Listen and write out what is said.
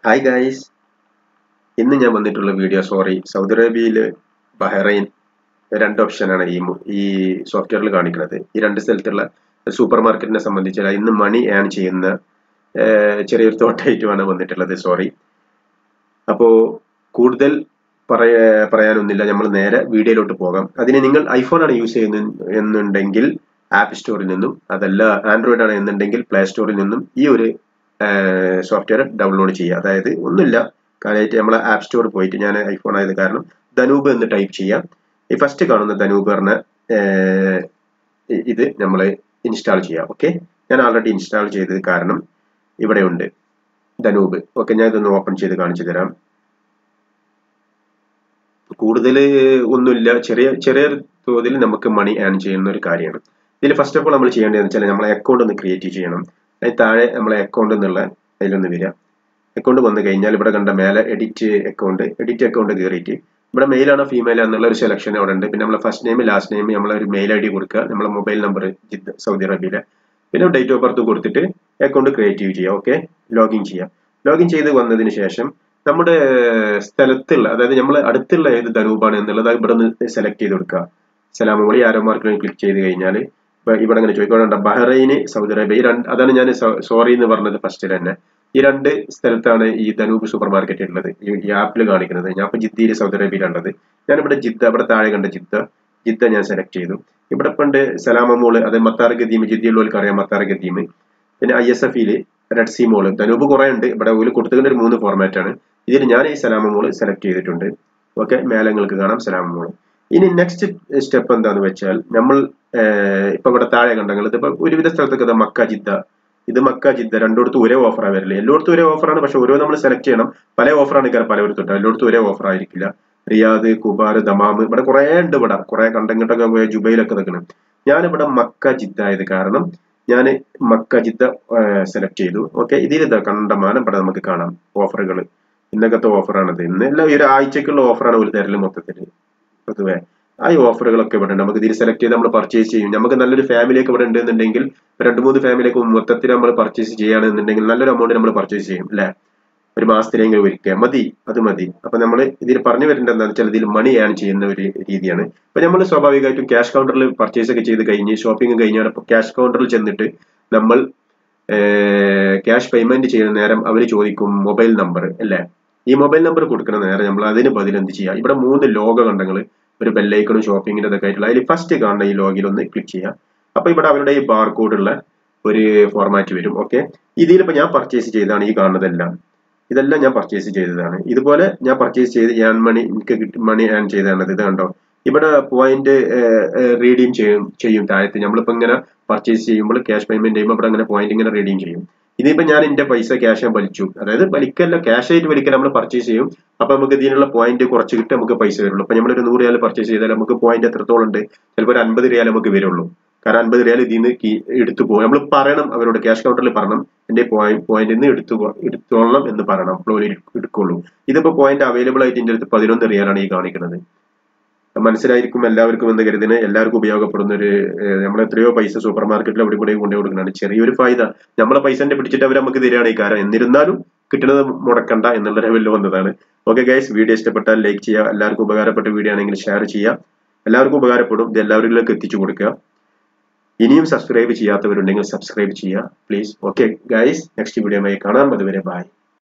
hi guys ഇന്ന് ഞാൻ വന്നിട്ടുള്ള വീഡിയോ സോറി സൗദി അറേബ്യയിൽ ബഹ്റൈൻ രണ്ട് ഓപ്ഷനാണ് ഈ മു- ഈ സോഫ്റ്റ്വെയറിൽ കാണിക്കുന്നത് ഈ രണ്ട് സ്ഥലത്തുള്ള സൂപ്പർ മാർക്കറ്റിനെ സംബന്ധിച്ച് ഇന്ന് മണി ഏൺ ചെയ്യുന്ന ഏർ, ചെറിയൊരു തോട്ടായിട്ടുമാണ് വന്നിട്ടുള്ളത് സോറി അപ്പോൾ കൂടുതൽ പറയ പറയാനൊന്നുമില്ല നമ്മൾ നേരെ വീഡിയോയിലോട്ട് പോകാം അതിന് നിങ്ങൾ ഐഫോൺ ആണ് യൂസ് ചെയ്യുന്ന എന്നുണ്ടെങ്കിൽ ആപ്പ് സ്റ്റോറിൽ നിന്നും അതല്ല ആൻഡ്രോയിഡ് ആണ് എന്നുണ്ടെങ്കിൽ പ്ലേ സ്റ്റോറിൽ നിന്നും ഈ ഒരു സോഫ്റ്റ്വെയർ ഡൗൺലോഡ് ചെയ്യുക അതായത് ഒന്നുമില്ല കാര്യമായിട്ട് നമ്മളെ ആപ്പ് സ്റ്റോറിൽ പോയിട്ട് ഞാൻ ഐഫോൺ ആയത് കാരണം ധനൂപ് എന്ന് ടൈപ്പ് ചെയ്യാം ഈ ഫസ്റ്റ് കാണുന്ന ധനൂപ് പറഞ്ഞ ഏർ, ഇ- ഇത് നമ്മൾ ഇൻസ്റ്റാൾ ചെയ്യാം ഓക്കെ ഞാൻ ആൾറെഡി ഇൻസ്റ്റാൾ ചെയ്തത് കാരണം ഇവിടെ ഉണ്ട് ധനൂപ് ഓക്കെ ഞാൻ ഇതൊന്ന് ഓപ്പൺ ചെയ്ത് കാണിച്ചു തരാം കൂടുതൽ ഒന്നുമില്ല ചെറിയ ചെറിയ തോതിൽ നമുക്ക് മണി ഏൺ ചെയ്യുന്ന ഒരു കാര്യമാണ് ഇതിൽ ഫസ്റ്റ് ഓഫ് ഓൾ നമ്മൾ ചെയ്യേണ്ടതെന്ന് വെച്ചാൽ നമ്മളെ അക്കൗണ്ട് ഒന്ന് ക്രിയേറ്റ് ചെയ്യണം അതിന് താഴെ നമ്മളെ അക്കൗണ്ട് എന്നുള്ള അതിലൊന്ന് വരിക അക്കൗണ്ട് വന്നു കഴിഞ്ഞാൽ ഇവിടെ കണ്ട മേലെ എഡിറ്റ് അക്കൗണ്ട് എഡിറ്റ് അക്കൗണ്ട് കയറിയിട്ട് ഇവിടെ മെയിൽ ആണോ ഫീമെയിൽ എന്നുള്ള ഒരു സെലക്ഷൻ അവിടെ ഉണ്ട് പിന്നെ നമ്മളെ ഫസ്റ്റ് നെയിം ലാസ്റ്റ് നെയിം നമ്മളെ ഒരു മെയിൽ ഐ ഡി കൊടുക്കുക നമ്മളെ മൊബൈൽ നമ്പർ ജിദ്ദ സൗദി അറേബ്യയിലെ പിന്നെ ഡേറ്റ് ഓഫ് ബർത്ത് കൊടുത്തിട്ട് അക്കൗണ്ട് ക്രിയേറ്റ് ചെയ്യുക ഓക്കെ ലോഗിൻ ചെയ്യാം ലോഗിൻ ചെയ്ത് വന്നതിന് ശേഷം നമ്മുടെ സ്ഥലത്തുള്ള അതായത് നമ്മൾ അടുത്തുള്ള ഏത് ധനൂപാണ് എന്നുള്ളത് അത് ഇവിടെ നിന്ന് സെലക്ട് ചെയ്ത് കൊടുക്കുക സലാമോളി ആരോ മാർക്കിൽ ക്ലിക്ക് ചെയ്ത് കഴിഞ്ഞാൽ ഇവിടെ ഇങ്ങനെ ചോദിക്കണ്ട ബഹ്റൈന് സൗദി അറേബ്യ ഈ രണ്ട് അതാണ് ഞാൻ സോറി എന്ന് പറഞ്ഞത് ഫസ്റ്റ് തന്നെ ഈ രണ്ട് സ്ഥലത്താണ് ഈ ധനൂപ് സൂപ്പർ മാർക്കറ്റ് ഉള്ളത് ഈ ഈ ആപ്പിൽ കാണിക്കുന്നത് ഞാൻ ഇപ്പൊ ജിദ്ദയിൽ സൗദി അറേബ്യയിലുള്ളത് ഞാൻ ഇവിടെ ജിദ്ദ ഇവിടെ താഴെ കണ്ട ജിദ്ദ ജിദ്ദ ഞാൻ സെലക്ട് ചെയ്തു ഇവിടെ പണ്ട് സലാമമോള് അത് മത്താർ ഗദീം ജിദ്ദയുള്ളവർക്ക് അറിയാം മത്താർ ഗദീം പിന്നെ ഐ എസ് എഫില് റെഡ് സി മോള് ധനൂപ് കുറെ ഉണ്ട് ഇവിടെ ഒരു കൊടുത്തിട്ട് ഒരു മൂന്ന് ഫോർമാറ്റ് ആണ് ഇതിൽ ഞാൻ ഈ സലാമ മോള് സെലക്ട് ചെയ്തിട്ടുണ്ട് ഓക്കെ മേലെ നിങ്ങൾക്ക് കാണാം സലാമ മോള് ഇനി നെക്സ്റ്റ് സ്റ്റെപ്പ് എന്താന്ന് വെച്ചാൽ നമ്മൾ ഏർ, ഇപ്പൊ ഇവിടെ താഴെ കണ്ടെങ്കിൽ ഇതിപ്പോ ഒരുവിധ സ്ഥലത്തൊക്കെ ഇത് മക്ക ജിദ്ദ ഇത് മക്ക ജിദ്ദ രണ്ടിടത്തും ഒരേ ഓഫറാണ് വരില്ല എല്ലായിടത്തും ഒരേ ഓഫറാണ് പക്ഷെ ഓരോ നമ്മൾ സെലക്ട് ചെയ്യണം പല ഓഫറാണ് കയറി പലയിടത്തും ഉണ്ടാവും എല്ലായിടത്തും ഒരേ ഓഫർ ആയിരിക്കില്ല റിയാദ് കുബാർ ദമാം ഇവിടെ കുറെ ഉണ്ട് ഇവിടെ കുറെ കണ്ടങ്ങിട്ടൊക്കെ പോയ ജുബൈലൊക്കെ നിൽക്കണം ഞാനിവിടെ മക്ക ജിദ്ദ ആയത് കാരണം ഞാൻ മക്ക ജിദ്ദ സെലക്ട് ചെയ്തു ഓക്കെ ഇതിൽ ഇതാ കണ്ടമാനം ഇവിടെ നമുക്ക് കാണാം ഓഫറുകൾ ഇന്നൊക്കത്തെ ഓഫറാണിത് ഇന്ന് എല്ലാം ഈ ഒരു ആഴ്ചക്കുള്ള ഓഫറാണ് ഒരു തരല് മൊത്തത്തിൽ പൊതുവെ ആ ഈ ഓഫറുകളൊക്കെ ഇവിടെ ഉണ്ട് നമുക്ക് ഇതിൽ സെലക്ട് ചെയ്ത് നമ്മൾ പർച്ചേസ് ചെയ്യും നമുക്ക് നല്ലൊരു ഫാമിലിയൊക്കെ ഇവിടെ ഉണ്ടെന്നുണ്ടെങ്കിൽ രണ്ട് മൂന്ന് ഫാമിലിയൊക്കെ മൊത്തത്തിൽ നമ്മൾ പർച്ചേസ് ചെയ്യുകയാണെന്നുണ്ടെങ്കിൽ നല്ലൊരു എമൗണ്ട് നമ്മൾ പർച്ചേസ് ചെയ്യും അല്ലെ ഒരു മാസത്തിലെങ്കിലും ഒരിക്കൽ മതി അത് മതി അപ്പൊ നമ്മൾ ഇതിൽ പറഞ്ഞു വരേണ്ടത് എന്താണെന്ന് വെച്ചാൽ ഇതിൽ മണി ഏൺ ചെയ്യുന്ന ഒരു രീതിയാണ് ഇപ്പൊ നമ്മൾ സ്വാഭാവികമായിട്ടും ക്യാഷ് കൗണ്ടറിൽ പർച്ചേസ് ഒക്കെ ചെയ്ത് കഴിഞ്ഞ് ഷോപ്പിംഗ് കഴിഞ്ഞാൽ ക്യാഷ് കൗണ്ടറിൽ ചെന്നിട്ട് നമ്മൾ ക്യാഷ് പേയ്മെന്റ് ചെയ്യുന്ന നേരം അവർ ചോദിക്കും മൊബൈൽ നമ്പർ അല്ലേ ഈ മൊബൈൽ നമ്പർ കൊടുക്കുന്ന നേരം നമ്മൾ അതിന് ബദൽ എന്ത് ചെയ്യുക ഇവിടെ മൂന്ന് ലോഗോ കണ്ടങ്ങൾ ഒരു ബെല്ലൈക്കണും ഷോപ്പിങ്ങിന്റെ ഇതൊക്കെ ആയിട്ടുള്ള അതിൽ ഫസ്റ്റ് കാണുന്ന ഈ ലോഗിൽ ഒന്ന് ക്ലിക്ക് ചെയ്യുക അപ്പൊ ഇവിടെ അവരുടെ ഈ ബാർകോഡ് ഉള്ള ഒരു ഫോർമാറ്റ് വരും ഓക്കെ ഇതിലിപ്പോ ഞാൻ പർച്ചേസ് ചെയ്തതാണ് ഈ കാണുന്നതെല്ലാം ഇതെല്ലാം ഞാൻ പർച്ചേസ് ചെയ്തതാണ് ഇതുപോലെ ഞാൻ പർച്ചേസ് ചെയ്ത് ഞാൻ മണി എനിക്ക് കിട്ടി മണി ഏൺ ചെയ്തതാണ് ഇത് കണ്ടോ ഇവിടെ പോയിന്റ് റീഡീം ചെയ്യും ചെയ്യും താഴത്ത് നമ്മളിപ്പോ ഇങ്ങനെ പർച്ചേസ് ചെയ്യുമ്പോൾ ക്യാഷ് പേയ്മെന്റ് ചെയ്യുമ്പോൾ ഇവിടെ അങ്ങനെ പോയിന്റ് ഇങ്ങനെ റീഡീം ചെയ്യും ഇതിപ്പോ ഞാൻ എന്റെ പൈസ ക്യാഷ് ഞാൻ വലിച്ചു അതായത് വലിക്കല്ല ക്യാഷ് ആയിട്ട് വലിക്കൽ നമ്മൾ പർച്ചേസ് ചെയ്യും അപ്പൊ നമുക്ക് ഇതിനുള്ള പോയിന്റ് കുറച്ച് കിട്ടി നമുക്ക് പൈസ വരുള്ളൂ അപ്പൊ നമ്മളൊരു നൂറ് റിയാൽ പർച്ചേസ് ചെയ്താൽ നമുക്ക് പോയിന്റ് എത്രത്തോളം ഉണ്ട് ചിലപ്പോൾ ഒരു അൻപത് റിയാൽ നമുക്ക് വരുള്ളൂ കാരണം അൻപത് റിയാൽ ഇതിൽ നിന്ന് കീ- എടുത്തു പോകും നമ്മൾ പറയണം അവരോട് ക്യാഷ് കൗണ്ടറിൽ പറയണം എന്റെ പോയിന്റ് നിന്ന് എടുത്തു പോ- എടുത്തോളണം എന്ന് പറയണം അപ്പോൾ അവർ എടുക്കുള്ളൂ ഇതിപ്പോ പോയിന്റ് അവൈലബിൾ ആയിട്ട് എന്റെ അടുത്ത് പതിനൊന്ന് റിയാലാണ് ഈ കാണിക്കുന്നത് മനസ്സിലായിരിക്കും എല്ലാവർക്കും എന്ന് കരുതിന് എല്ലാവർക്കും ഉപയോഗപ്പെടുന്ന ഒരു ഏഹ്, നമ്മൾ എത്രയോ പൈസ സൂപ്പർ മാർക്കറ്റിൽ അവിടെ കൂടെ കൊണ്ടു കൊടുക്കുന്നതാണ് ചെറിയൊരു ഫായ്ദ നമ്മളെ പൈസന്റെ പിടിച്ചിട്ട് അവർ നമുക്ക് തരികയാണ് ഈ കാരണം എന്നിരുന്നാലും കിട്ടുന്നത് മുടക്കണ്ട എന്നുള്ള ലെവലിൽ വന്നതാണ് ഓക്കെ ഗൈസ് വീഡിയോ ഇഷ്ടപ്പെട്ടാൽ ലൈക്ക് ചെയ്യുക എല്ലാവർക്കും ഉപകാരപ്പെട്ട വീഡിയോ ആണെങ്കിൽ ഷെയർ ചെയ്യുക എല്ലാവർക്കും ഉപകാരപ്പെടും ഇത് എല്ലാവരിലേക്ക് എത്തിച്ചു കൊടുക്കുക ഇനിയും സബ്സ്ക്രൈബ് ചെയ്യാത്തവരുണ്ടെങ്കിൽ സബ്സ്ക്രൈബ് ചെയ്യുക പ്ലീസ് ഓക്കെ ഗൈസ് നെക്സ്റ്റ് വീഡിയോയുമായി കാണാം അതുവരെ ബൈ